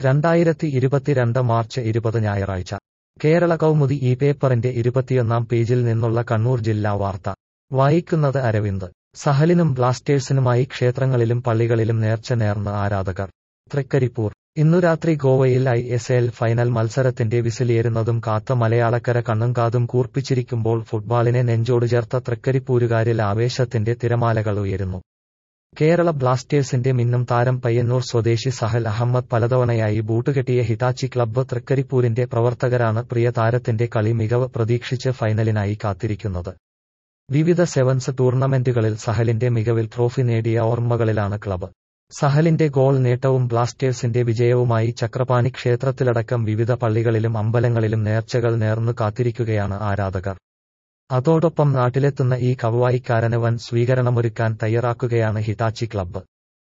രണ്ടായിരത്തി ഇരുപത്തിരണ്ട് മാർച്ച് ഇരുപത് ഞായറാഴ്ച കേരള കൗമുദി ഈ പേപ്പറിന്റെ ഇരുപത്തിയൊന്നാം പേജിൽ നിന്നുള്ള കണ്ണൂർ ജില്ലാ വാർത്ത വായിക്കുന്നത് അരവിന്ദ് സഹലിനും ബ്ലാസ്റ്റേഴ്സിനുമായി ക്ഷേത്രങ്ങളിലും പള്ളികളിലും നേർച്ച നേർന്ന് ആരാധകർ തൃക്കരിപ്പൂർ ഇന്നു രാത്രി ഗോവയിൽ ഐ എസ് എൽ ഫൈനൽ മത്സരത്തിന്റെ വിസിലേറുന്നതും കാത്ത മലയാളക്കര കണ്ണും കാതും കൂർപ്പിച്ചിരിക്കുമ്പോൾ ഫുട്ബോളിനെ നെഞ്ചോട് ചേർത്ത തൃക്കരിപ്പൂരുകാരിൽ ആവേശത്തിന്റെ തിരമാലകൾ ഉയരുന്നു കേരള ബ്ലാസ്റ്റേഴ്സിന്റെ മിന്നും താരം പയ്യന്നൂർ സ്വദേശി സഹൽ അഹമ്മദ് പലതവണയായി ബൂട്ടുകെട്ടിയ ഹിറ്റാച്ചി ക്ലബ്ബ് തൃക്കരിപ്പൂരിന്റെ പ്രവർത്തകരാണ് പ്രിയ താരത്തിന്റെ കളി മികവ് പ്രതീക്ഷിച്ച് ഫൈനലിനായി കാത്തിരിക്കുന്നത് വിവിധ സെവൻസ് ടൂർണമെന്റുകളിൽ സഹലിന്റെ മികവിൽ ട്രോഫി നേടിയ ഓർമ്മകളിലാണ് ക്ലബ്ബ് സഹലിന്റെ ഗോൾ നേട്ടവും ബ്ലാസ്റ്റേഴ്സിന്റെ വിജയവുമായി ചക്രപാണി ക്ഷേത്രത്തിലടക്കം വിവിധ പള്ളികളിലും അമ്പലങ്ങളിലും നേർച്ചകൾ നേർന്നു കാത്തിരിക്കുകയാണ് ആരാധകർ അതോടൊപ്പം നാട്ടിലെത്തുന്ന ഈ കവ്വായിക്കാരന് വൻ സ്വീകരണമൊരുക്കാൻ തയ്യാറാക്കുകയാണ് ഹിറ്റാച്ചി ക്ലബ്ബ്